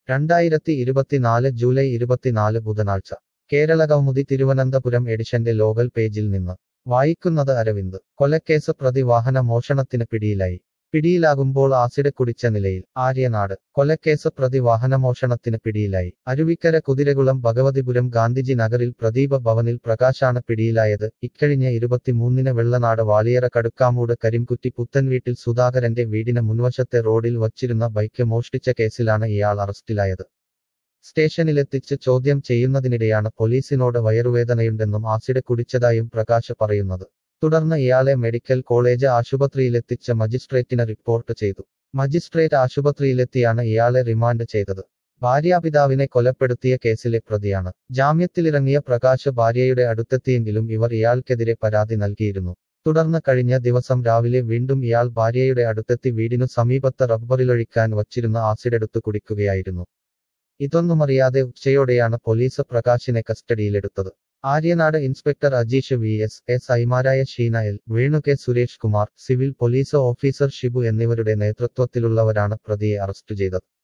രണ്ടായിരത്തി ഇരുപത്തിനാല് ജൂലൈ ഇരുപത്തിനാല് ബുധനാഴ്ച കേരള കൗമുദി തിരുവനന്തപുരം എഡിഷന്റെ ലോകൽ പേജിൽ നിന്ന് വായിക്കുന്നത് അരവിന്ദ് കൊലക്കേസ് പ്രതി വാഹന മോഷണത്തിന് പിടിയിലായി പിടിയിലാകുമ്പോൾ ആസിഡ് കുടിച്ച നിലയിൽ ആര്യനാട് കൊലക്കേസ് പ്രതി വാഹനമോഷണത്തിന് പിടിയിലായി അരുവിക്കര കുതിരകുളം ഭഗവതിപുരം ഗാന്ധിജി നഗറിൽ പ്രദീപ ഭവനിൽ പ്രകാശാണ് പിടിയിലായത് ഇക്കഴിഞ്ഞ ഇരുപത്തിമൂന്നിന് വെള്ളനാട് വാളിയറ കടുക്കാമൂട് കരിംകുറ്റി പുത്തൻവീട്ടിൽ സുധാകരന്റെ വീടിന് മുൻവശത്തെ റോഡിൽ വച്ചിരുന്ന ബൈക്ക് മോഷ്ടിച്ച കേസിലാണ് ഇയാൾ അറസ്റ്റിലായത് സ്റ്റേഷനിലെത്തിച്ച് ചോദ്യം ചെയ്യുന്നതിനിടെയാണ് പോലീസിനോട് വയറുവേദനയുണ്ടെന്നും ആസിഡ് കുടിച്ചതായും പ്രകാശ് പറയുന്നത് തുടർന്ന് ഇയാളെ മെഡിക്കൽ കോളേജ് ആശുപത്രിയിലെത്തിച്ച മജിസ്ട്രേറ്റിന് റിപ്പോർട്ട് ചെയ്തു മജിസ്ട്രേറ്റ് ആശുപത്രിയിലെത്തിയാണ് ഇയാളെ റിമാൻഡ് ചെയ്തത് ഭാര്യാപിതാവിനെ കൊലപ്പെടുത്തിയ കേസിലെ പ്രതിയാണ് ജാമ്യത്തിലിറങ്ങിയ പ്രകാശ് ഭാര്യയുടെ അടുത്തെത്തിയെങ്കിലും ഇവർ ഇയാൾക്കെതിരെ പരാതി നൽകിയിരുന്നു തുടർന്ന് കഴിഞ്ഞ ദിവസം രാവിലെ വീണ്ടും ഇയാൾ ഭാര്യയുടെ അടുത്തെത്തി വീടിനു സമീപത്ത് റബ്ബറിലൊഴിക്കാൻ വച്ചിരുന്ന ആസിഡ് എടുത്തു കുടിക്കുകയായിരുന്നു ഇതൊന്നുമറിയാതെ ഉച്ചയോടെയാണ് പോലീസ് പ്രകാശിനെ കസ്റ്റഡിയിലെടുത്തത് Aryanad inspector Ajeesh V S S ഐമാരായ Sheena L Venu K Suresh Kumar civil police officer Shibu എന്നിവരുടെ നേതൃത്വത്തിലുള്ളവരാണ് പ്രതിയെ അറസ്റ്റ് ചെയ്തത്